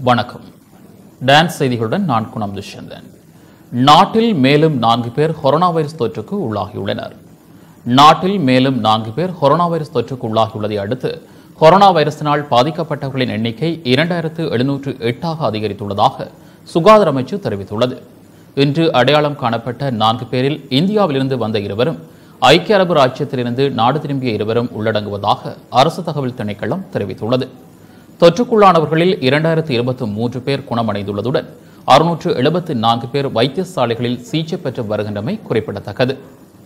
வணக்கம் டான்ஸ் செய்திகளுடன் நான் குணம் துஷ்யந்தன் நாட்டில் மேலும் நான்கு பேர் கொரோனா வைரஸ் தொற்றுக்கு உள்ளாகியுள்ளனர் நாட்டில் மேலும் நான்கு பேர் கொரோனா வைரஸ் தொற்றுக்கு உள்ளாகியுள்ளதை அடுத்து கொரோனா வைரஸினால் பாதிக்கப்பட்டவர்களின் எண்ணிக்கை இரண்டாயிரத்து எழுநூற்று எட்டாக அதிகரித்துள்ளதாக சுகாதார அமைச்சு தெரிவித்துள்ளது இன்று அடையாளம் காணப்பட்ட நான்கு பேரில் இந்தியாவிலிருந்து வந்த இருவரும் ஐக்கிய அரபு ராஜ்யத்திலிருந்து நாடு திரும்பிய இருவரும் உள்ளடங்குவதாக அரசு தகவல் திணைக்களம் தெரிவித்துள்ளது தொற்றுக்குள்ளானவர்களில் இரண்டாயிரத்து இருபத்தி மூன்று பேர் குணமடைந்துள்ளதுடன் அறுநூற்று எழுபத்து நான்கு பேர் வைத்தியசாலைகளில் சிகிச்சை பெற்று வருகின்றமை குறிப்பிடத்தக்கது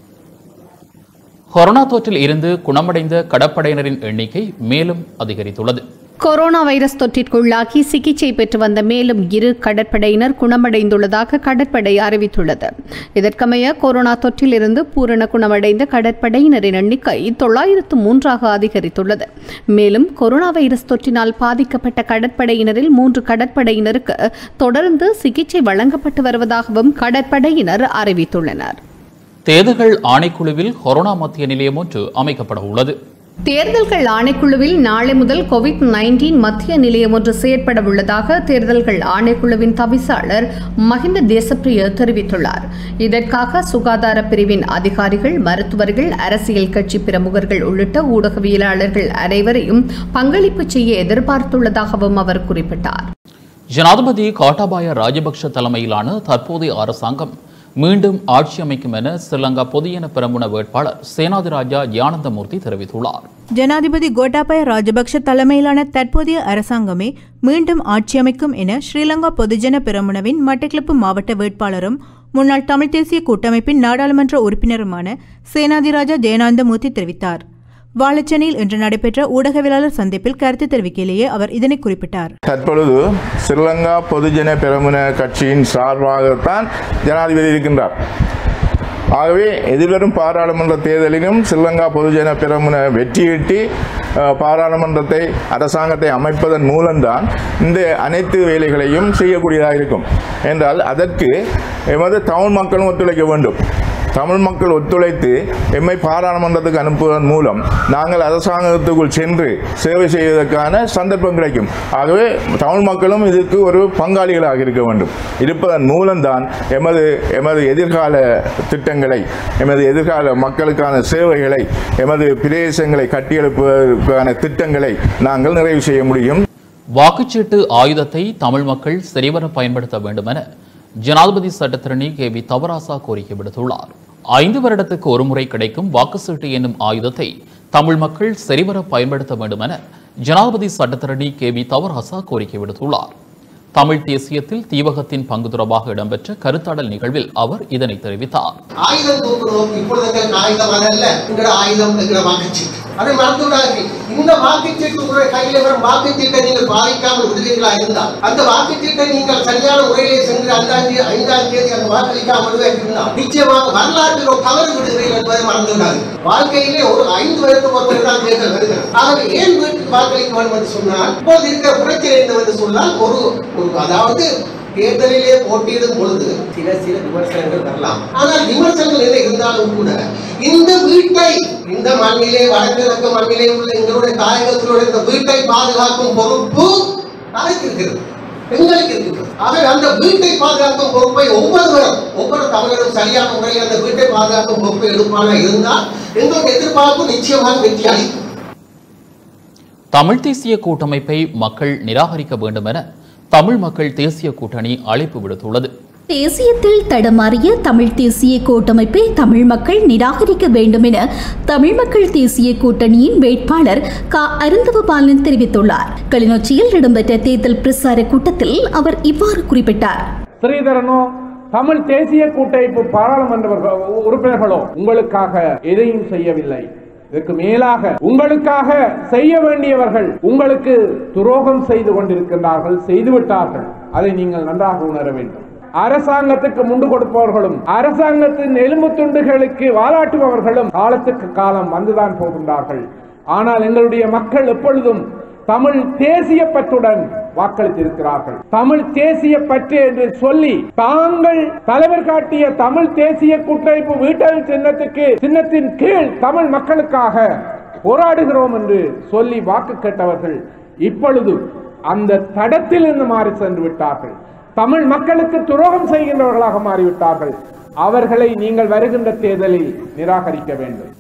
கொரோனா தொற்றில் இருந்து குணமடைந்த கடற்படையினரின் எண்ணிக்கை மேலும் அதிகரித்துள்ளது கொரோனா வைரஸ் தொற்றிற்குள்ளாகி சிகிச்சை பெற்று வந்த மேலும் இரு கடற்படையினர் குணமடைந்துள்ளதாக கடற்படை அறிவித்துள்ளது இதற்கமைய கொரோனா தொற்றிலிருந்து பூரண குணமடைந்த கடற்படையினரின் எண்ணிக்கை தொள்ளாயிரத்து மூன்றாக அதிகரித்துள்ளது மேலும் கொரோனா வைரஸ் தொற்றினால் பாதிக்கப்பட்ட கடற்படையினரில் மூன்று கடற்படையினருக்கு தொடர்ந்து சிகிச்சை வழங்கப்பட்டு வருவதாகவும் கடற்படையினர் அறிவித்துள்ளனர் தேர்தல்கள் ஆணைக்குழுவில் கொரோனா மத்திய நிலையம் ஒன்று அமைக்கப்பட உள்ளது தேர்தல்கள் ஆணைக்குழுவில் நாளை முதல் கோவிட் நைன்டீன் மத்திய நிலையம் ஒன்று செயற்பட உள்ளதாக தேர்தல்கள் ஆணைக்குழுவின் தவிசாளர் மஹிந்த தேசப்பிரிய தெரிவித்துள்ளார் இதற்காக சுகாதார பிரிவின் அதிகாரிகள் மருத்துவர்கள் அரசியல் கட்சி பிரமுகர்கள் உள்ளிட்ட ஊடகவியலாளர்கள் அனைவரையும் பங்களிப்பு செய்ய எதிர்பார்த்துள்ளதாகவும் அவர் குறிப்பிட்டார் ஜனாதிபதி கோட்டாபாய ராஜபக்ஷ தலைமையிலான தற்போதைய அரசாங்கம் மீண்டும் ஆட்சி அமைக்கும் என ஸ்ரீலங்கா பொதுஜன பெரமுன வேட்பாளர் சேனாதிராஜா யானந்தமூர்த்தி தெரிவித்துள்ளார் ஜனாதிபதி கோட்டாபய ராஜபக்ஷ தலைமையிலான தற்போதைய அரசாங்கமே மீண்டும் ஆட்சியமைக்கும் என ஸ்ரீலங்கா பொதுஜன பெரமுனவின் மட்டக்களப்பு மாவட்ட வேட்பாளரும் முன்னாள் தமிழ் தேசிய கூட்டமைப்பின் நாடாளுமன்ற உறுப்பினருமான சேனாதிராஜா ஜெயநாந்தமூர்த்தி தெரிவித்தார் வாழச்சேனையில் இன்று நடைபெற்ற ஊடகவியலாளர் சந்திப்பில் கருத்து தெரிவிக்கையிலேயே அவர் இதனை குறிப்பிட்டார் தற்பொழுது ஸ்ரீலங்கா பொதுஜன பெரமுன கட்சியின் சார்பாகத்தான் ஜனாதிபதி இருக்கின்றார் ஆகவே எதிர்வரும் பாராளுமன்ற தேர்தலிலும் ஸ்ரீலங்கா பொதுஜன பெரமுன வெற்றியீட்டி அஹ், பாராளுமன்றத்தை அரசாங்கத்தை அமைப்பதன் மூலம்தான் இந்த அனைத்து வேலைகளையும் செய்யக்கூடியதாக இருக்கும் என்றால் அதற்கு எமது தமிழ் மக்களும் ஒத்துழைக்க வேண்டும் தமிழ் மக்கள் ஒத்துழைத்து எம்மை பாராளுமன்றத்துக்கு அனுப்புவதன் மூலம் நாங்கள் அரசாங்கத்துக்குள் சென்று சேவை செய்வதற்கான சந்தர்ப்பம் கிடைக்கும் ஆகவே தமிழ் மக்களும் இதற்கு ஒரு பங்காளிகளாக இருக்க வேண்டும் இருப்பதன் மூலம்தான் எமது எமது எதிர்கால திட்டங்களை எமது எதிர்கால மக்களுக்கான சேவைகளை எமது பிரதேசங்களை கட்டியெழுப்புவதற்கான திட்டங்களை நாங்கள் நிறைவு செய்ய முடியும் வாக்குச்சீட்டு ஆயுதத்தை தமிழ் மக்கள் சரிவர பயன்படுத்த வேண்டும் என ஜனாதிபதி சட்டத்திரணி கே வி தவராசா கோரிக்கை விடுத்துள்ளார் ஐந்து வருடத்துக்கு ஒருமுறை கிடைக்கும் வாக்குச்சீட்டு என்னும் ஆயுதத்தை தமிழ் மக்கள் சரிவர பயன்படுத்த வேண்டும் என ஜனாதிபதி சட்டத்திரணி கே வி தவராசா கோரிக்கை விடுத்துள்ளார் தமிழ் தேசியத்தில் தீவகத்தின் பங்கு தொடர்பாக இடம்பெற்ற கருத்தாடல் நிகழ்வில் அவர் இதனை தெரிவித்தார் ஆயுதம் தூக்குறோம் இப்பொழுது எங்களுக்கு ஆயுதம் அதல்ல எங்களோட ஆயுதம் எங்களோட வாக்குச்சீட்டு அதை மறந்து விடாதீங்க இந்த வாக்குச்சீட்டு உங்களுடைய கையில வரும் வாக்குச்சீட்டை நீங்கள் பாதிக்காமல் விடுவீர்களா இருந்தால் அந்த வாக்குச்சீட்டை நீங்கள் சரியான முறையிலே சென்று ஐந்தாம் தேதி ஐந்தாம் தேதி அந்த வாக்களிக்காமல் இருந்தால் நிச்சயமாக வரலாற்றில் ஒரு தவறு விடுகிறீர்கள் என்பதை மறந்து விடாதீங்க வாழ்க்கையிலே ஒரு ஐந்து வருடத்துக்கு ஒரு முறை தான் தேர்தல் வருகிறது ஆகவே ஏன் வீட்டுக்கு வாக்களிக்க வேண்டும் என்று சொன்னால் இப்போது இருக்கிற பிரச்சனை என்னவென்று சொன்னால் ஒரு ஒரு அதாவது தேர்தலிலே போட்டியிடும் பொழுது சில சில விமர்சனங்கள் வரலாம் ஆனால் விமர்சனங்கள் என்ன இருந்தாலும் கூட இந்த வீட்டை இந்த மண்ணிலே வடகிழக்கு மண்ணிலே உள்ள எங்களுடைய தாயகத்திலுடைய இந்த வீட்டை பாதுகாக்கும் பொறுப்பு யாருக்கு இருக்கிறது எங்களுக்கு இருக்கிறது ஆகவே அந்த வீட்டை பாதுகாக்கும் பொறுப்பை ஒவ்வொருவரும் ஒவ்வொரு தமிழரும் சரியான முறையில் அந்த வீட்டை பாதுகாக்கும் பொறுப்பை எடுப்பான இருந்தால் எங்களுடைய எதிர்பார்ப்பு நிச்சயமாக வெற்றி அளிக்கும் தமிழ் தேசிய கூட்டமைப்பை மக்கள் நிராகரிக்க வேண்டும் என தமிழ் மக்கள் தேசிய கூட்டணி அழைப்பு விடுத்துள்ளது தேசியத்தில் தடமாறிய தமிழ் தேசிய கூட்டமைப்பை தமிழ் மக்கள் நிராகரிக்க வேண்டும் என தமிழ் மக்கள் தேசிய கூட்டணியின் வேட்பாளர் க அருந்தவபாலன் தெரிவித்துள்ளார் கிளிநொச்சியில் இடம்பெற்ற தேர்தல் பிரசார கூட்டத்தில் அவர் இவ்வாறு குறிப்பிட்டார் ஸ்ரீதரனோ தமிழ் தேசிய கூட்டமைப்பு பாராளுமன்ற உறுப்பினர்களோ உங்களுக்காக எதையும் செய்யவில்லை இதற்கு மேலாக உங்களுக்காக செய்ய வேண்டியவர்கள் உங்களுக்கு துரோகம் செய்து கொண்டிருக்கின்றார்கள் செய்துவிட்டார்கள் அதை நீங்கள் நன்றாக உணர வேண்டும் அரசாங்கத்துக்கு முண்டு கொடுப்பவர்களும் அரசாங்கத்தின் எலும்பு துண்டுகளுக்கு வாலாட்டுபவர்களும் காலத்துக்கு காலம் வந்துதான் போகின்றார்கள் ஆனால் எங்களுடைய மக்கள் எப்பொழுதும் தமிழ் தேசிய பற்றுடன் வாக்களித்திருக்கிறார்கள் தமிழ் தேசிய பற்று என்று சொல்லி தாங்கள் தலைவர் காட்டிய தமிழ் தேசிய கூட்டமைப்பு வீட்டல் சின்னத்துக்கு சின்னத்தின் கீழ் தமிழ் மக்களுக்காக போராடுகிறோம் என்று சொல்லி வாக்கு கேட்டவர்கள் இப்பொழுது அந்த தடத்தில் இருந்து மாறி சென்று விட்டார்கள் தமிழ் மக்களுக்கு துரோகம் செய்கின்றவர்களாக மாறிவிட்டார்கள் அவர்களை நீங்கள் வருகின்ற தேர்தலில் நிராகரிக்க வேண்டும்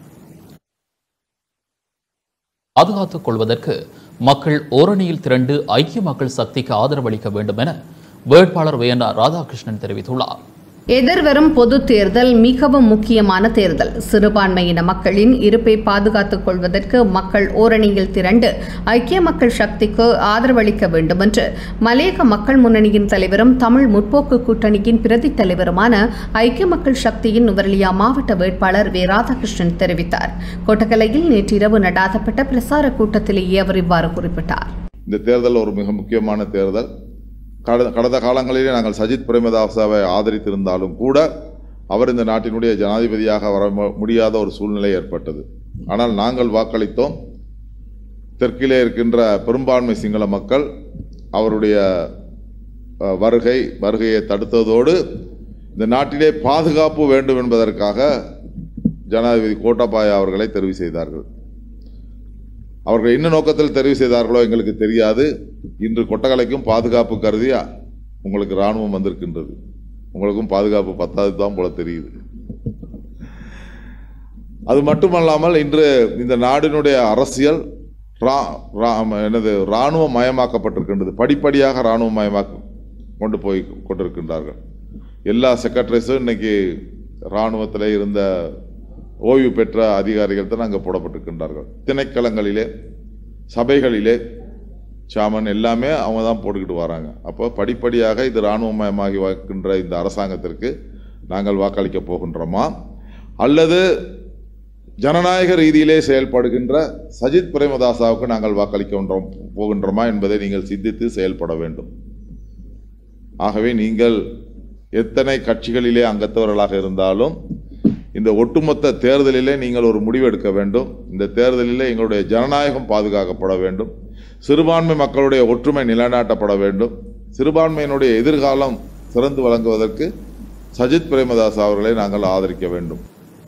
பாதுகாத்துக் கொள்வதற்கு மக்கள் ஓரணியில் திரண்டு ஐக்கிய மக்கள் சக்திக்கு ஆதரவளிக்க வேண்டும் என வேட்பாளர் வேணா ராதாகிருஷ்ணன் தெரிவித்துள்ளார் எதிர்வரும் பொது தேர்தல் மிகவும் முக்கியமான தேர்தல் சிறுபான்மையின மக்களின் இருப்பை பாதுகாத்துக் கொள்வதற்கு மக்கள் ஓரணியில் திரண்டு ஐக்கிய மக்கள் சக்திக்கு ஆதரவளிக்க வேண்டும் என்று மலையக மக்கள் முன்னணியின் தலைவரும் தமிழ் முற்போக்கு கூட்டணியின் பிரதி தலைவருமான ஐக்கிய மக்கள் சக்தியின் நுவரெலியா மாவட்ட வேட்பாளர் வே ராதாகிருஷ்ணன் தெரிவித்தார் கொட்டக்கலையில் நேற்றிரவு நடாத்தப்பட்ட பிரசார கூட்டத்திலேயே அவர் இவ்வாறு குறிப்பிட்டார் இந்த தேர்தல் ஒரு மிக முக்கியமான தேர்தல் கடந்த கடந்த காலங்களிலே நாங்கள் சஜித் பிரேமதாசாவை ஆதரித்திருந்தாலும் கூட அவர் இந்த நாட்டினுடைய ஜனாதிபதியாக வர மு- முடியாத ஒரு சூழ்நிலை ஏற்பட்டது ஆனால் நாங்கள் வாக்களித்தோம் தெற்கிலே இருக்கின்ற பெரும்பான்மை சிங்கள மக்கள் அவருடைய அஹ், வருகை வருகையை தடுத்ததோடு இந்த நாட்டிலே பாதுகாப்பு வேண்டும் என்பதற்காக ஜனாதிபதி கோட்டாபாய அவர்களை தெரிவு செய்தார்கள் அவர்கள் என்ன நோக்கத்தில் தெரிவு செய்தார்களோ எங்களுக்கு தெரியாது இன்று கொட்டகலைக்கும் பாதுகாப்பு கருதி உங்களுக்கு இராணுவம் வந்திருக்கின்றது உங்களுக்கும் பாதுகாப்பு பத்தாது தான் போல தெரியுது அது மட்டுமல்லாமல் இன்று இந்த நாடினுடைய அரசியல் ரா- ரா- என்னது இராணுவ மயமாக்கப்பட்டிருக்கின்றது படிப்படியாக இராணுவ மயமாக்க கொண்டு போய் கொண்டிருக்கின்றார்கள் எல்லா செக்ரட்டரிஸும் இன்னைக்கு இராணுவத்தில் இருந்த ஓய்வு பெற்ற அதிகாரிகள் தான் அங்கே போடப்பட்டிருக்கின்றார்கள் திணைக்களங்களிலே சபைகளிலே சாமன் எல்லாமே அவங்க தான் போட்டுக்கிட்டு வராங்க அப்போ படிப்படியாக இது இராணுவமயமாகி வைக்கின்ற இந்த அரசாங்கத்திற்கு நாங்கள் வாக்களிக்க போகின்றோமா அல்லது ஜனநாயக ரீதியிலே செயல்படுகின்ற சஜித் பிரேமதாசாவுக்கு நாங்கள் வாக்களிக்கின்றோம் போகின்றோமா என்பதை நீங்கள் சிந்தித்து செயல்பட வேண்டும் ஆகவே நீங்கள் எத்தனை கட்சிகளிலே அங்கத்தவர்களாக இருந்தாலும் இந்த ஒட்டுமொத்த தேர்தலிலே நீங்கள் ஒரு முடிவு எடுக்க வேண்டும் இந்த தேர்தலிலே எங்களுடைய ஜனநாயகம் பாதுகாக்கப்பட வேண்டும் சிறுபான்மை மக்களுடைய ஒற்றுமை நிலைநாட்டப்பட வேண்டும் சிறுபான்மையினுடைய எதிர்காலம் சிறந்து வழங்குவதற்கு சஜித் பிரேமதாஸ் அவர்களை நாங்கள் ஆதரிக்க வேண்டும்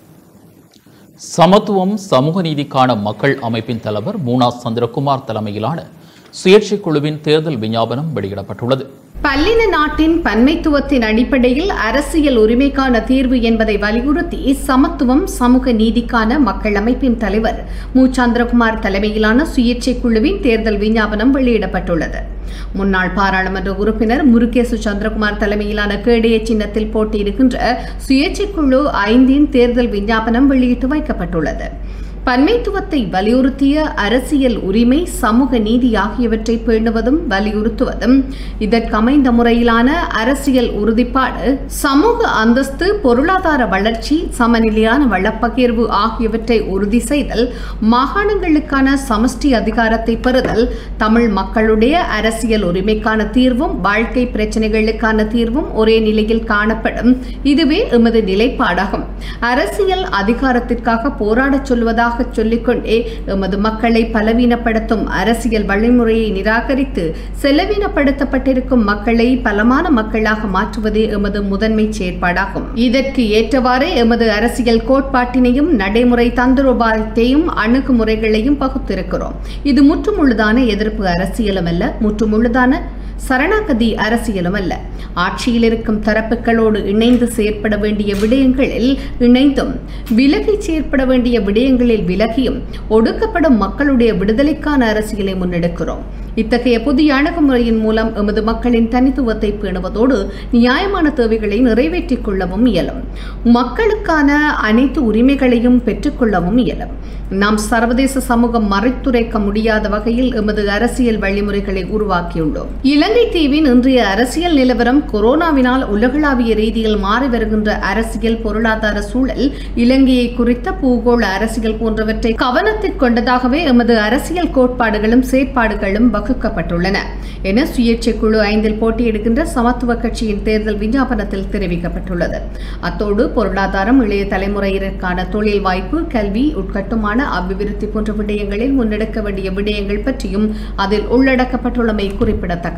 சமத்துவம் சமூக நீதிக்கான மக்கள் அமைப்பின் தலைவர் மூனா சந்திரகுமார் தலைமையிலான சுயேட்சை குழுவின் தேர்தல் விஞ்ஞாபனம் வெளியிடப்பட்டுள்ளது பல்லின நாட்டின் பன்மைத்துவத்தின் அடிப்படையில் அரசியல் உரிமைக்கான தீர்வு என்பதை வலியுறுத்தி சமத்துவம் சமூக நீதிக்கான மக்கள் அமைப்பின் தலைவர் மு சந்திரகுமார் தலைமையிலான சுயேட்சை குழுவின் தேர்தல் விஞ்ஞாபனம் வெளியிடப்பட்டுள்ளது முன்னாள் பாராளுமன்ற உறுப்பினர் முருகேசு சந்திரகுமார் தலைமையிலான கேடய சின்னத்தில் போட்டியிடுகின்ற சுயேட்சை குழு ஐந்தின் தேர்தல் விஞ்ஞாபனம் வெளியிட்டு வைக்கப்பட்டுள்ளது பன்மைத்துவத்தை வலியுறுத்திய அரசியல் உரிமை சமூக நீதி ஆகியவற்றை பேணுவதும் வலியுறுத்துவதும் இதற்கமைந்த முறையிலான அரசியல் உறுதிப்பாடு சமூக அந்தஸ்து பொருளாதார வளர்ச்சி சமநிலையான வளப்பகிர்வு ஆகியவற்றை உறுதி செய்தல் மாகாணங்களுக்கான சமஷ்டி அதிகாரத்தை பெறுதல் தமிழ் மக்களுடைய அரசியல் உரிமைக்கான தீர்வும் வாழ்க்கை பிரச்சனைகளுக்கான தீர்வும் ஒரே நிலையில் காணப்படும் இதுவே எமது நிலைப்பாடாகும் அரசியல் அதிகாரத்திற்காக போராடச் சொல்வதாக சொல்லிக்கொண்டே எமது மக்களை பலவீனப்படுத்தும் அரசியல் வழிமுறையை நிராகரித்து செலவீனப்படுத்தப்பட்டிருக்கும் மக்களை பலமான மக்களாக மாற்றுவதே எமது முதன்மை செயற்பாடாகும் இதற்கு ஏற்றவாறே எமது அரசியல் கோட்பாட்டினையும் நடைமுறை தந்திரோபாயத்தையும் அணுகுமுறைகளையும் பகுத்திருக்கிறோம் இது முற்றுமுழுதான எதிர்ப்பு அரசியலும் அல்ல முற்றுமுழுதான சரணாகதி அரசியலும் அல்ல ஆட்சியில் இருக்கும் தரப்புகளோடு இணைந்து செயற்பட வேண்டிய விடயங்களில் இணைந்தும் விலகி செயற்பட வேண்டிய விடயங்களில் விலகியும் ஒடுக்கப்படும் மக்களுடைய விடுதலைக்கான அரசியலை முன்னெடுக்கிறோம் இத்தகைய புதிய அணுகுமுறையின் மூலம் எமது மக்களின் தனித்துவத்தை பேணுவதோடு நியாயமான தேவைகளை நிறைவேற்றிக் கொள்ளவும் இயலும் மக்களுக்கான அனைத்து உரிமைகளையும் பெற்றுக்கொள்ளவும் இயலும் நாம் சர்வதேச சமூகம் மறைத்துரைக்க முடியாத வகையில் எமது அரசியல் வழிமுறைகளை உருவாக்கியுள்ளோம் இலங்கை தீவின் இன்றைய அரசியல் நிலவரம் கொரோனாவினால் உலகளாவிய ரீதியில் மாறி வருகின்ற அரசியல் பொருளாதார சூழல் இலங்கையை குறித்த பூகோள அரசியல் போன்றவற்றை கவனத்தில் கொண்டதாகவே எமது அரசியல் கோட்பாடுகளும் செயற்பாடுகளும் வகுக்கப்பட்டுள்ளன என சுயேட்சை குழு ஐந்தில் போட்டியிடுகின்ற சமத்துவ கட்சியின் தேர்தல் விஞ்ஞாபனத்தில் தெரிவிக்கப்பட்டுள்ளது அத்தோடு பொருளாதாரம் இளைய தலைமுறையினருக்கான தொழில் வாய்ப்பு கல்வி உட்கட்டுமான அபிவிருத்தி போன்ற விடயங்களில் முன்னெடுக்க வேண்டிய விடயங்கள் பற்றியும் அதில் உள்ளடக்கப்பட்டுள்ளமை குறிப்பிடத்தக்கது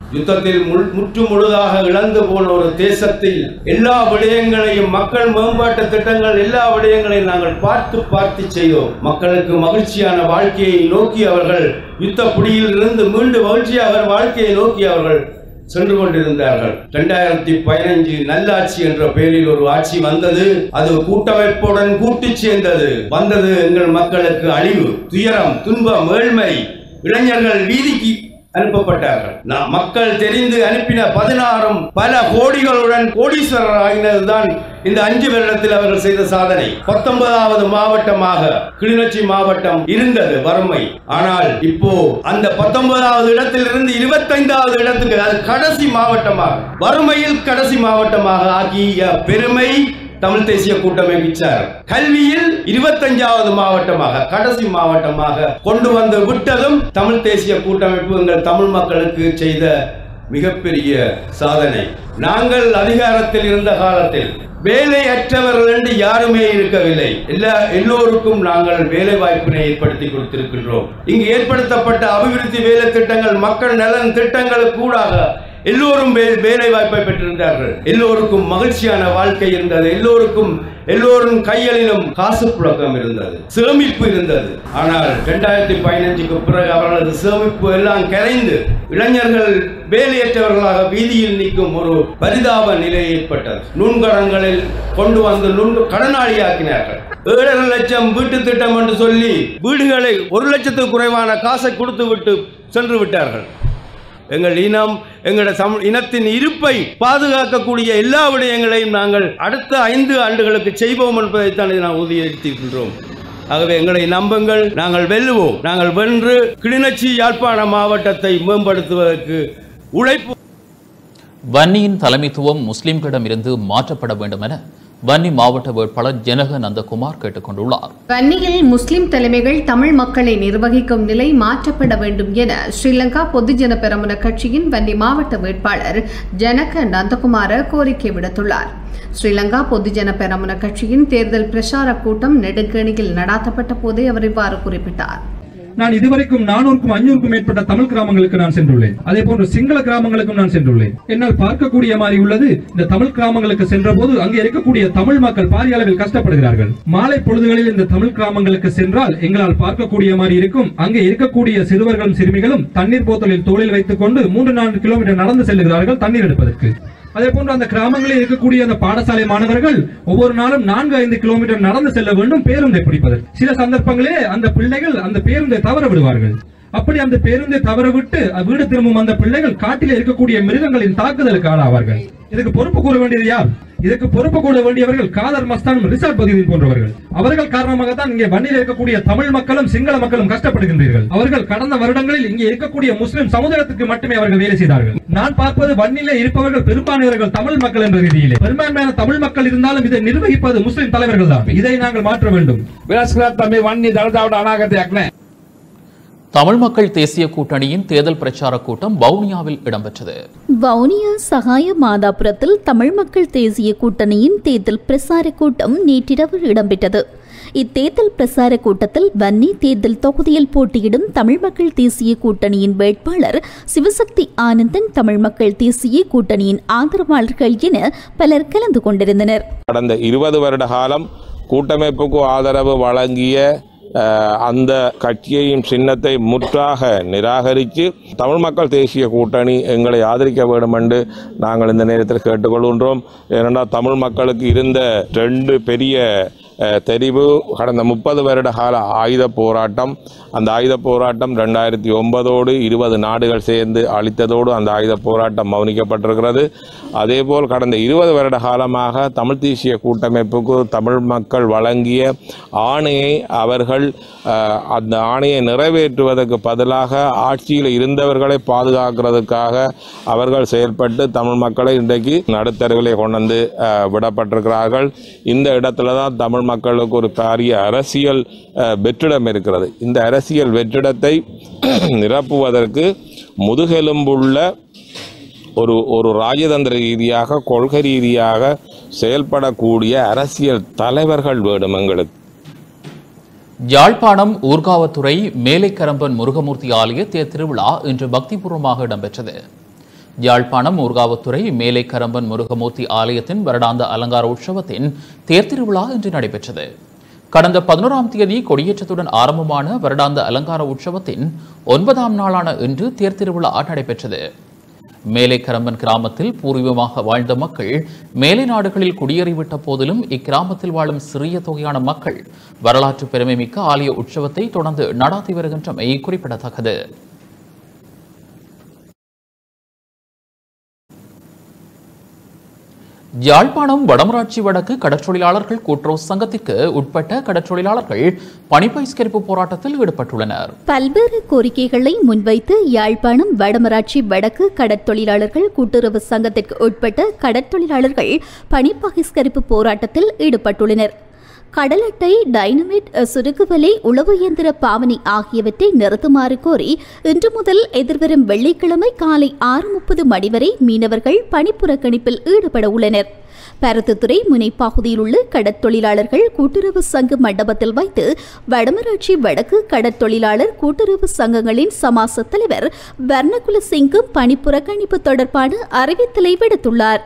யுத்தத்தில் முள்- முற்று முழுதாக இழந்து போன ஒரு தேசத்தில் எல்லா விடயங்களையும் மக்கள் மேம்பாட்டு திட்டங்கள் எல்லா விடயங்களையும் நாங்கள் பார்த்து பார்த்து செய்தோம் மக்களுக்கு மகிழ்ச்சியான வாழ்க்கையை நோக்கி அவர்கள் யுத்த புடியில் இருந்து மீண்டு மகிழ்ச்சியாக வாழ்க்கையை நோக்கி அவர்கள் சென்று கொண்டிருந்தார்கள் இரண்டாயிரத்தி பதினைஞ்சு நல்லாட்சி என்ற பெயரில் ஒரு ஆட்சி வந்தது அது கூட்டமைப்புடன் கூட்டு சேர்ந்தது வந்தது எங்கள் மக்களுக்கு அழிவு துயரம் துன்பம் ஏழ்மை இளைஞர்கள் வீதிக்கு அனுப்பப்பட்டார்கள் நாம் மக்கள் தெரிந்து அனுப்பின பதினாறும் பல கோடிகளுடன் கோடீஸ்வரர் ஆகினதுதான் இந்த அஞ்சு வருடத்தில் அவர்கள் செய்த சாதனை பத்தொன்பதாவது மாவட்டமாக கிளிநொச்சி மாவட்டம் இருந்தது வறுமை ஆனால் இப்போ அந்த பத்தொன்பதாவது இடத்திலிருந்து இருபத்தைந்தாவது இடத்துக்கு அது கடைசி மாவட்டமாக வறுமையில் கடைசி மாவட்டமாக ஆக்கிய பெருமை தமிழ் தேசிய கூட்டமைப்பு சார் கல்வியில் இருபத்தஞ்சாவது மாவட்டமாக கடைசி மாவட்டமாக கொண்டு வந்து விட்டதும் தமிழ் தேசிய கூட்டமைப்பு எங்கள் தமிழ் மக்களுக்கு செய்த மிகப்பெரிய சாதனை நாங்கள் அதிகாரத்தில் இருந்த காலத்தில் வேலையற்றவர்கள் என்று யாருமே இருக்கவில்லை எல்லா எல்லோருக்கும் நாங்கள் வேலை வாய்ப்பினை ஏற்படுத்தி கொடுத்திருக்கின்றோம் இங்கு ஏற்படுத்தப்பட்ட அபிவிருத்தி வேலை திட்டங்கள் மக்கள் நலன் திட்டங்களுக்கு கூடாக எல்லோரும் வே- வேலை வாய்ப்பை பெற்றிருந்தார்கள் எல்லோருக்கும் மகிழ்ச்சியான வாழ்க்கை இருந்தது எல்லோருக்கும் எல்லோரும் கைகளிலும் காசு புழக்கம் இருந்தது சேமிப்பு இருந்தது ஆனால் இரண்டாயிரத்தி பதினஞ்சுக்கு பிறகு அவர்களது சேமிப்பு எல்லாம் கரைந்து இளைஞர்கள் வேலையற்றவர்களாக வீதியில் நிற்கும் ஒரு பரிதாப நிலை ஏற்பட்டது நுண்கடன்களில் கொண்டு வந்து நுண் கடனாளியாக்கினார்கள் ஏழரை லட்சம் வீட்டு திட்டம் என்று சொல்லி வீடுகளை ஒரு லட்சத்துக்கு குறைவான காசை கொடுத்து விட்டு சென்று விட்டார்கள் எங்கள் இனம் எங்களோட தமிழ் இனத்தின் இருப்பை பாதுகாக்கக்கூடிய எல்லா விடயங்களையும் நாங்கள் அடுத்த ஐந்து ஆண்டுகளுக்கு செய்வோம் என்பதைத்தான் இதை நான் உறுதியளித்திருக்கின்றோம் ஆகவே எங்களை நம்புங்கள் நாங்கள் வெல்லுவோம் நாங்கள் வென்று கிளிநொச்சி யாழ்ப்பாண மாவட்டத்தை மேம்படுத்துவதற்கு உழைப்பு வன்னியின் தலைமைத்துவம் முஸ்லிம்களிடம் இருந்து மாற்றப்பட வேண்டும் என வன்னி மாவட்ட வேட்பாளர் ஜனக நந்தகுமார் கேட்டுக் கொண்டுள்ளார் வன்னியில் முஸ்லிம் தலைமைகள் தமிழ் மக்களை நிர்வகிக்கும் நிலை மாற்றப்பட வேண்டும் என ஸ்ரீலங்கா பொதுஜன பெரமுன கட்சியின் வன்னி மாவட்ட வேட்பாளர் ஜனக நந்தகுமார கோரிக்கை விடுத்துள்ளார் ஸ்ரீலங்கா பொதுஜன பெரமுன கட்சியின் தேர்தல் பிரச்சார கூட்டம் நெடுங்கணியில் நடாத்தப்பட்ட போதே அவர் இவ்வாறு குறிப்பிட்டார் நான் இதுவரைக்கும் நானூறுக்கும் அஞ்சூறுக்கும் மேற்பட்ட தமிழ் கிராமங்களுக்கு நான் சென்றுள்ளேன் அதே போன்று சிங்கள கிராமங்களுக்கும் நான் சென்றுள்ளேன் என்னால் பார்க்கக்கூடிய மாதிரி உள்ளது இந்த தமிழ் கிராமங்களுக்கு சென்ற போது அங்கே இருக்கக்கூடிய தமிழ் மக்கள் பாரிய அளவில் கஷ்டப்படுகிறார்கள் மாலை பொழுதுகளில் இந்த தமிழ் கிராமங்களுக்கு சென்றால் எங்களால் பார்க்கக்கூடிய மாதிரி இருக்கும் அங்கே இருக்கக்கூடிய சிறுவர்களும் சிறுமிகளும் தண்ணீர் போத்தலில் தோளில் வைத்துக் கொண்டு மூன்று நான்கு கிலோமீட்டர் நடந்து செல்கிறார்கள் தண்ணீர் எடுப்பதற்கு அதே போன்று அந்த கிராமங்களில் இருக்கக்கூடிய அந்த பாடசாலை மாணவர்கள் ஒவ்வொரு நாளும் நான்கு ஐந்து கிலோமீட்டர் நடந்து செல்ல வேண்டும் பேருந்தை பிடிப்பதற்கு சில சந்தர்ப்பங்களே அந்த பிள்ளைகள் அந்த பேருந்தை தவற விடுவார்கள் அப்படி அந்த பேருந்தை தவற விட்டு வீடு திரும்பும் அந்த பிள்ளைகள் காட்டில் இருக்கக்கூடிய மிருகங்களின் தாக்குதலுக்கு ஆளாவார்கள் இதுக்கு பொறுப்பு கூற வேண்டியது யார் இதுக்கு பொறுப்பு கூற வேண்டியவர்கள் காதர் மஸ்தான் ரிசார்ட் பகுதியில் போன்றவர்கள் அவர்கள் காரணமாக தான் இங்கே வன்னியில் இருக்கக்கூடிய தமிழ் மக்களும் சிங்கள மக்களும் கஷ்டப்படுகின்றீர்கள் அவர்கள் கடந்த வருடங்களில் இங்கே இருக்கக்கூடிய முஸ்லிம் சமுதாயத்துக்கு மட்டுமே அவர்கள் வேலை செய்தார்கள் நான் பார்ப்பது வன்னிலே இருப்பவர்கள் பெரும்பான்மையவர்கள் தமிழ் மக்கள் என்ற ரீதியிலே பெரும்பான்மையான தமிழ் மக்கள் இருந்தாலும் இதை நிர்வகிப்பது முஸ்லிம் தலைவர்கள் தான் இதை நாங்கள் மாற்ற வேண்டும் වන්නේ දළදාවට අනාගතයක් නෑ. தமிழ் மக்கள் தேசிய கூட்டணியின் தேர்தல் பிரச்சார கூட்டம் வவுனியாவில் இடம்பெற்றது வவுனியா சகாய மாதாபுரத்தில் தமிழ் மக்கள் தேசிய கூட்டணியின் தேர்தல் பிரசார கூட்டம் நேற்றிரவு இடம்பெற்றது இத்தேர்தல் பிரசார கூட்டத்தில் வன்னி தேர்தல் தொகுதியில் போட்டியிடும் தமிழ் மக்கள் தேசிய கூட்டணியின் வேட்பாளர் சிவசக்தி ஆனந்தன் தமிழ் மக்கள் தேசிய கூட்டணியின் ஆதரவாளர்கள் என பலர் கலந்து கொண்டிருந்தனர் கடந்த இருபது வருட காலம் கூட்டமைப்புக்கு ஆதரவு வழங்கிய அஹ், அந்த கட்சியையும் சின்னத்தை முற்றாக நிராகரித்து தமிழ் மக்கள் தேசிய கூட்டணி எங்களை ஆதரிக்க வேண்டும் என்று நாங்கள் இந்த நேரத்தில் கேட்டுக்கொள்கின்றோம் ஏனென்றால் தமிழ் மக்களுக்கு இருந்த ரெண்டு பெரிய அஹ், தெரிவு கடந்த முப்பது வருட கால ஆயுத போராட்டம் அந்த ஆயுத போராட்டம் ரெண்டாயிரத்தி ஒன்பதோடு இருபது நாடுகள் சேர்ந்து அளித்ததோடு அந்த ஆயுத போராட்டம் மௌனிக்கப்பட்டிருக்கிறது அதேபோல் கடந்த இருபது வருட காலமாக தமிழ் தேசிய கூட்டமைப்புக்கு தமிழ் மக்கள் வழங்கிய ஆணையை அவர்கள் அஹ், அந்த ஆணையை நிறைவேற்றுவதற்கு பதிலாக ஆட்சியில் இருந்தவர்களை பாதுகாக்கிறதுக்காக அவர்கள் செயல்பட்டு தமிழ் மக்களை இன்றைக்கு நடுத்தருவிலே கொண்டு வந்து அஹ், விடப்பட்டிருக்கிறார்கள் இந்த இடத்துல தான் தமிழ் மக்களுக்கு ஒரு பாரிய அரசியல் அஹ், வெற்றிடம் இருக்கிறது இந்த அரசியல் வெற்றிடத்தை நிரப்புவதற்கு முதுகெலும்புள்ள ஒரு ஒரு ராஜதந்திர ரீதியாக கொள்கை ரீதியாக செயல்படக்கூடிய அரசியல் தலைவர்கள் வேணும் எங்களுக்கு யாழ்ப்பாணம் ஊர்காவத்துறை மேலைக்கரம்பன் முருகமூர்த்தி ஆலய தேர் திருவிழா இன்று பக்திபூர்வமாக இடம்பெற்றது யாழ்ப்பாணம் ஊர்காவத்துறை மேலை கரம்பன் முருகமூர்த்தி ஆலயத்தின் வருடாந்த அலங்கார உற்சவத்தின் தேர்திருவிழா இன்று நடைபெற்றது கடந்த பதினோராம் தேதி கொடியேற்றத்துடன் ஆரம்பமான வருடாந்த அலங்கார உற்சவத்தின் ஒன்பதாம் நாளான இன்று தேர்திருவிழா நடைபெற்றது மேலை கரம்பன் கிராமத்தில் பூர்வீகமாக வாழ்ந்த மக்கள் மேலை நாடுகளில் குடியேறிவிட்ட போதிலும் இக்கிராமத்தில் வாழும் சிறிய தொகையான மக்கள் வரலாற்று பெருமைமிக்க ஆலய உற்சவத்தை தொடர்ந்து நடாத்தி வருகின்றமை குறிப்பிடத்தக்கது யாழ்ப்பாணம் வடமராட்சி வடக்கு கடற்றொழிலாளர்கள் கூட்டுறவு சங்கத்திற்கு உட்பட்ட கடற்றொழிலாளர்கள் பணிப்பயிஸ்கரிப்பு போராட்டத்தில் ஈடுபட்டுள்ளனர் பல்வேறு கோரிக்கைகளை முன்வைத்து யாழ்ப்பாணம் வடமராட்சி வடக்கு கடற்தொழிலாளர்கள் கூட்டுறவு சங்கத்திற்கு உட்பட்ட கடற்தொழிலாளர்கள் பணி பகிஷ்கரிப்பு போராட்டத்தில் ஈடுபட்டுள்ளனர் கடல் அட்டை டைனமைட் சுருக்குவலை உளவு இயந்திர பாவனை ஆகியவற்றை நிறுத்துமாறு கோரி இன்று முதல் எதிர்வரும் வெள்ளிக்கிழமை காலை ஆறு முப்பது மணி வரை மீனவர்கள் பணிப்புறக்கணிப்பில் ஈடுபட உள்ளனர் பருத்தித்துறை முனைப்பகுதியில் உள்ள கடற்தொழிலாளர்கள் கூட்டுறவு சங்க மண்டபத்தில் வைத்து வடமராட்சி வடக்கு கடற்தொழிலாளர் கூட்டுறவு சங்கங்களின் சமாச தலைவர் வர்ணகுல சிங்கும் பணிப்புறக்கணிப்பு தொடர்பான அறிவித்தலை விடுத்துள்ளார்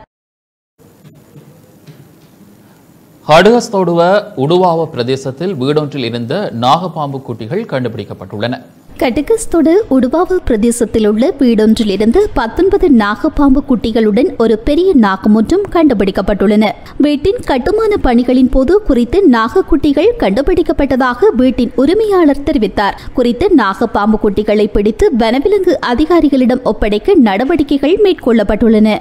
ஹடுகஸ்தோடுவ உடுவாவ பிரதேசத்தில் வீடொன்றில் இருந்த நாகப்பாம்பு குட்டிகள் கண்டுபிடிக்கப்பட்டுள்ளன கட்டகஸ்தோடு உடுவாவு பிரதேசத்தில் உள்ள வீடொன்றிலிருந்து பத்தொன்பது நாகப்பாம்பு குட்டிகளுடன் ஒரு பெரிய நாகம் ஒன்றும் கண்டுபிடிக்கப்பட்டுள்ளன வீட்டின் கட்டுமான பணிகளின் போது குறித்த நாகக்குட்டிகள் கண்டுபிடிக்கப்பட்டதாக வீட்டின் உரிமையாளர் தெரிவித்தார் குறித்த நாகப்பாம்பு குட்டிகளை பிடித்து வனவிலங்கு அதிகாரிகளிடம் ஒப்படைக்க நடவடிக்கைகள் மேற்கொள்ளப்பட்டுள்ளன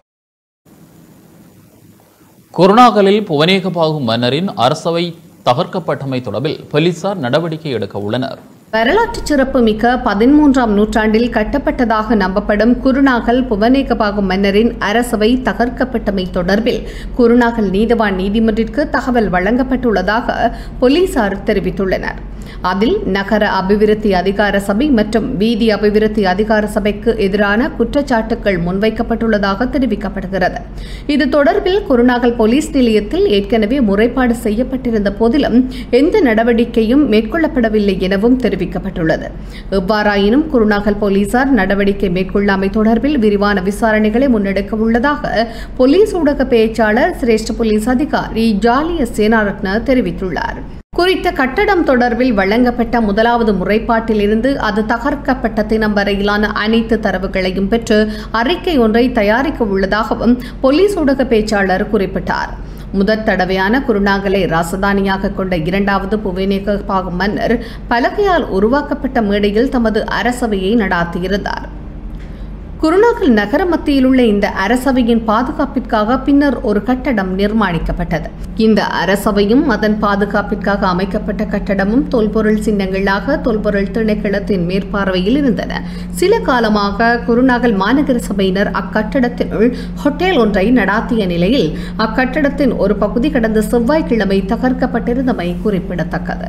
குருணாகலில் புவனேகபாகு மன்னரின் அரசவை தகர்க்கப்பட்டமை தொடர்பில் போலீசார் நடவடிக்கை எடுக்க உள்ளனர் வரலாற்று சிறப்புமிக்க பதிமூன்றாம் நூற்றாண்டில் கட்டப்பட்டதாக நம்பப்படும் குருநாகல் புவனேகபாகு மன்னரின் அரசவை தகர்க்கப்பட்டமை தொடர்பில் குருநாகல் நீதவான் நீதிமன்றிற்கு தகவல் வழங்கப்பட்டுள்ளதாக போலீசார் தெரிவித்துள்ளனர் அதில் நகர அபிவிருத்தி அதிகார சபை மற்றும் வீதி அபிவிருத்தி அதிகார சபைக்கு எதிரான குற்றச்சாட்டுகள் முன்வைக்கப்பட்டுள்ளதாக தெரிவிக்கப்படுகிறது இது தொடர்பில் குருநாகல் போலீஸ் நிலையத்தில் ஏற்கனவே முறைப்பாடு செய்யப்பட்டிருந்த போதிலும் எந்த நடவடிக்கையும் மேற்கொள்ளப்படவில்லை எனவும் தெரிவிக்கப்பட்டுள்ளது எவ்வாறாயினும் குருநாகல் போலீசார் நடவடிக்கை மேற்கொள்ளாமை தொடர்பில் விரிவான விசாரணைகளை முன்னெடுக்க உள்ளதாக போலீஸ் ஊடக பேச்சாளர் சிரேஷ்ட போலீஸ் அதிகாரி ஜாலிய சேனாரத்ன தெரிவித்துள்ளார் குறித்த கட்டடம் தொடர்பில் வழங்கப்பட்ட முதலாவது முறைப்பாட்டிலிருந்து அது தகர்க்கப்பட்ட தினம் வரையிலான அனைத்து தரவுகளையும் பெற்று அறிக்கை ஒன்றை தயாரிக்க உள்ளதாகவும் போலீஸ் ஊடக பேச்சாளர் குறிப்பிட்டார் முதற் தடவையான குருநாகலை ராசதானியாக கொண்ட இரண்டாவது புவேனேகபாகு மன்னர் பலகையால் உருவாக்கப்பட்ட மேடையில் தமது அரசவையை நடாத்தியிருந்தார் குருநாகல் நகர மத்தியில் உள்ள இந்த அரசவையின் பாதுகாப்பிற்காக பின்னர் ஒரு கட்டடம் நிர்மாணிக்கப்பட்டது இந்த அரசவையும் அதன் பாதுகாப்பிற்காக அமைக்கப்பட்ட கட்டடமும் தொல்பொருள் சின்னங்களாக தொல்பொருள் திணைக்களத்தின் மேற்பார்வையில் இருந்தன சில காலமாக குருநாகல் மாநகர சபையினர் அக்கட்டடத்தினுள் ஹோட்டல் ஒன்றை நடாத்திய நிலையில் அக்கட்டடத்தின் ஒரு பகுதி கடந்த செவ்வாய்க்கிழமை தகர்க்கப்பட்டிருந்தமை குறிப்பிடத்தக்கது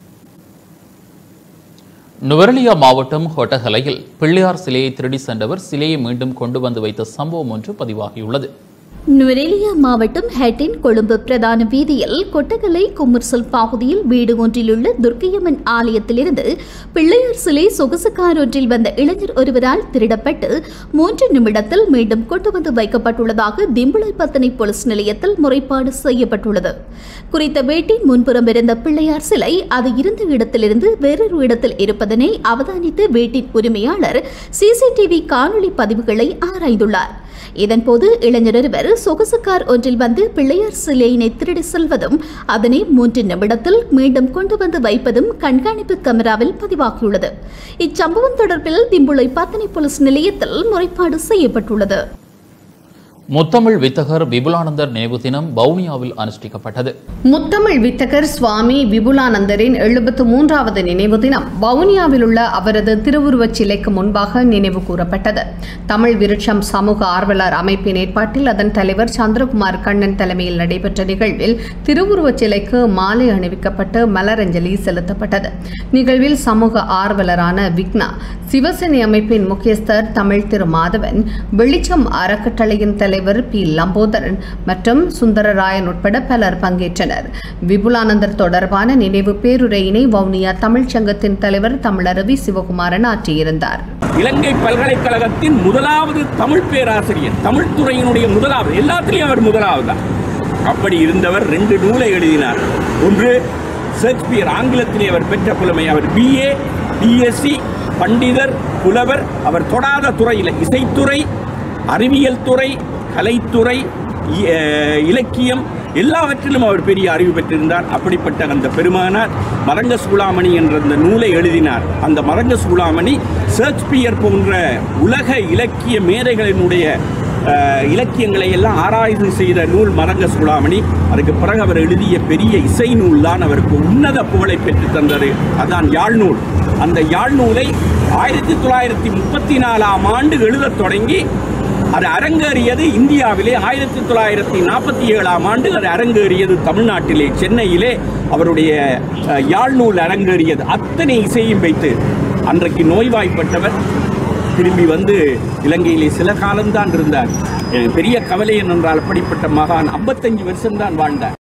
நுவரெலியா மாவட்டம் ஹொட்டகலையில் பிள்ளையார் சிலையை திருடி சென்றவர் சிலையை மீண்டும் கொண்டு வந்து வைத்த சம்பவம் ஒன்று பதிவாகியுள்ளது நுவரெலியா மாவட்டம் ஹெட்டின் கொழும்பு பிரதான வீதியில் கொட்டகலை குமுர்சல் பகுதியில் வீடு ஒன்றிலுள்ள துர்க்கையம்மன் ஆலயத்திலிருந்து பிள்ளையார் சிலை சொகுசு கார் ஒன்றில் வந்த இளைஞர் ஒருவரால் திருடப்பட்டு மூன்று நிமிடத்தில் மீண்டும் கொண்டு வந்து வைக்கப்பட்டுள்ளதாக திம்புளைப்பத்தனை போலீஸ் நிலையத்தில் முறைப்பாடு செய்யப்பட்டுள்ளது குறித்த வீட்டின் முன்புறம் இருந்த பிள்ளையார் சிலை அது இருந்த இடத்திலிருந்து வேறொரு இடத்தில் இருப்பதனை அவதானித்து வீட்டின் உரிமையாளர் சிசிடிவி காணொளி பதிவுகளை ஆராய்ந்துள்ளார் இதன்போது இளைஞர் ஒருவர் சொகுசு கார் ஒன்றில் வந்து பிள்ளையார் சிலையினை திருடி செல்வதும் அதனை மூன்று நிமிடத்தில் மீண்டும் கொண்டு வந்து வைப்பதும் கண்காணிப்பு கேமராவில் பதிவாகியுள்ளது இச்சம்பவம் தொடர்பில் திம்புளை பத்தனை போலீஸ் நிலையத்தில் முறைப்பாடு செய்யப்பட்டுள்ளது முத்தமிழ் வித்தகர் விபுலானந்தர் நினைவு தினம் வவுனியாவில் அனுஷ்டிக்கப்பட்டது முத்தமிழ் வித்தகர் சுவாமி விபுலானந்தரின் எழுபத்து மூன்றாவது நினைவு தினம் வவுனியாவில் உள்ள அவரது திருவுருவச் சிலைக்கு முன்பாக நினைவு கூறப்பட்டது தமிழ் விருட்சம் சமூக ஆர்வலர் அமைப்பின் ஏற்பாட்டில் அதன் தலைவர் சந்திரகுமார் கண்ணன் தலைமையில் நடைபெற்ற நிகழ்வில் திருவுருவச் சிலைக்கு மாலை அணிவிக்கப்பட்டு மலரஞ்சலி செலுத்தப்பட்டது நிகழ்வில் சமூக ஆர்வலரான விக்னா சிவசேனை அமைப்பின் முக்கியஸ்தர் தமிழ் திரு மாதவன் வெளிச்சம் அறக்கட்டளையின் தலைவர் பி லம்போதரன் மற்றும் சுந்தரராயன் உட்பட பலர் பங்கேற்றனர் விபுலானந்தர் தொடர்பான நினைவு பேருரையினை வவுனியா தமிழ்ச் சங்கத்தின் தலைவர் தமிழருவி சிவகுமாரன் ஆற்றியிருந்தார் இலங்கை பல்கலைக்கழகத்தின் முதலாவது தமிழ் பேராசிரியர் தமிழ் துறையினுடைய முதலாவது எல்லாத்திலையும் அவர் முதலாவது தான் அப்படி இருந்தவர் ரெண்டு நூலை எழுதினார் ஒன்று ஷேக்ஸ்பியர் ஆங்கிலத்திலே அவர் பெற்ற புலமை அவர் பிஏ பிஎஸ்சி பண்டிதர் புலவர் அவர் தொடாத துறையில் இசைத்துறை அறிவியல் துறை கலைத்துறை இ- அஹ், இலக்கியம் எல்லாவற்றிலும் அவர் பெரிய அறிவு பெற்றிருந்தார் அப்படிப்பட்ட அந்த பெருமானார் மரங்க சூளாமணி என்ற அந்த நூலை எழுதினார் அந்த மரங்க சூளாமணி ஷேக்ஸ்பியர் போன்ற உலக இலக்கிய மேதைகளினுடைய அஹ், இலக்கியங்களை எல்லாம் ஆராய்ச்சி செய்த நூல் மரங்க சூளாமணி அதுக்கு பிறகு அவர் எழுதிய பெரிய இசை நூல் தான் அவருக்கு உன்னத புகழை பெற்று தந்தது அதான் யாழ் நூல் அந்த யாழ் நூலை ஆயிரத்தி தொள்ளாயிரத்தி முப்பத்தி நாலாம் ஆண்டு எழுதத் தொடங்கி அது அரங்கேறியது இந்தியாவிலே ஆயிரத்தி தொள்ளாயிரத்தி நாற்பத்தி ஏழாம் ஆண்டு அது அரங்கேறியது தமிழ்நாட்டிலே சென்னையிலே அவருடைய அஹ், யாழ் நூல் அரங்கேறியது அத்தனை இசையும் வைத்து அன்றைக்கு நோய்வாய்ப்பட்டவர் திரும்பி வந்து இலங்கையிலே சில காலம்தான் இருந்தார் அஹ், பெரிய கவலை என்னென்றால் அப்படிப்பட்ட மகான் 55 வருஷம்தான் வாழ்ந்தார்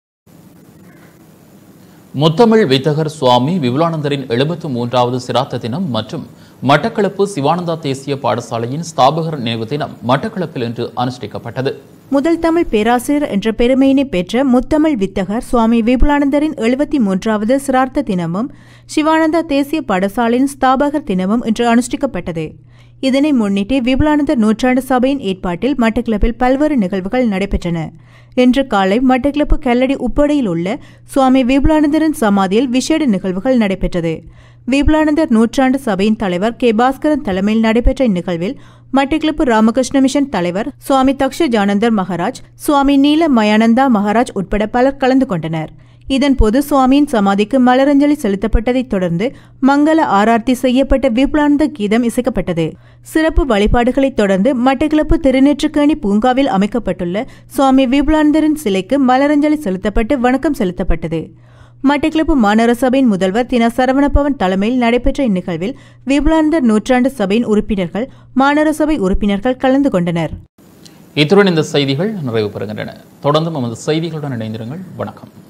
முத்தமிழ் வித்தகர் சுவாமி விபுலானந்தரின் எழுபத்து மூன்றாவது சிராத்த தினம் மற்றும் மட்டக்களப்பு சிவானந்தா தேசிய பாடசாலையின் ஸ்தாபகர் நினைவு தினம் மட்டக்களப்பில் இன்று அனுஷ்டிக்கப்பட்டது முதல் தமிழ் பேராசிரியர் என்ற பெருமையினை பெற்ற முத்தமிழ் வித்தகர் சுவாமி விபுலானந்தரின் எழுபத்தி மூன்றாவது சிரார்த்த தினமும் சிவானந்தா தேசிய பாடசாலையின் ஸ்தாபகர் தினமும் இன்று அனுஷ்டிக்கப்பட்டது இதனை முன்னிட்டு விபுலானந்தர் நூற்றாண்டு சபையின் ஏற்பாட்டில் மட்டக்களப்பில் பல்வேறு நிகழ்வுகள் நடைபெற்றன இன்று காலை மட்டக்களப்பு கல்லடி உப்படையில் உள்ள சுவாமி விபுலானந்தரின் சமாதியில் விசேட நிகழ்வுகள் நடைபெற்றது விபுலானந்தர் நூற்றாண்டு சபையின் தலைவர் கே பாஸ்கரன் தலைமையில் நடைபெற்ற இந்நிகழ்வில் மட்டக்களப்பு ராமகிருஷ்ண மிஷன் தலைவர் சுவாமி தக்ஷ ஜானந்தர் மகாராஜ் சுவாமி நீல மயானந்தா மகாராஜ் உட்பட பலர் கலந்து கொண்டனர் இதன்போது சுவாமியின் சமாதிக்கு மலரஞ்சலி செலுத்தப்பட்டதைத் தொடர்ந்து மங்கள ஆரார்த்தி செய்யப்பட்ட விபுலானந்த கீதம் இசைக்கப்பட்டது சிறப்பு வழிபாடுகளைத் தொடர்ந்து மட்டக்களப்பு திருநெற்றுக்கேணி பூங்காவில் அமைக்கப்பட்டுள்ள சுவாமி விபுலானந்தரின் சிலைக்கு மலரஞ்சலி செலுத்தப்பட்டு வணக்கம் செலுத்தப்பட்டது மட்டக்களப்பு மாநகர சபையின் முதல்வர் தின சரவணபவன் தலைமையில் நடைபெற்ற இந்நிகழ்வில் விபுலானந்தர் நூற்றாண்டு சபையின் உறுப்பினர்கள் மாநகர சபை உறுப்பினர்கள் கலந்து கொண்டனர் இத்துடன் இந்த செய்திகள் நிறைவு பெறுகின்றன தொடர்ந்து நமது செய்திகளுடன் இணைந்திருங்கள் வணக்கம்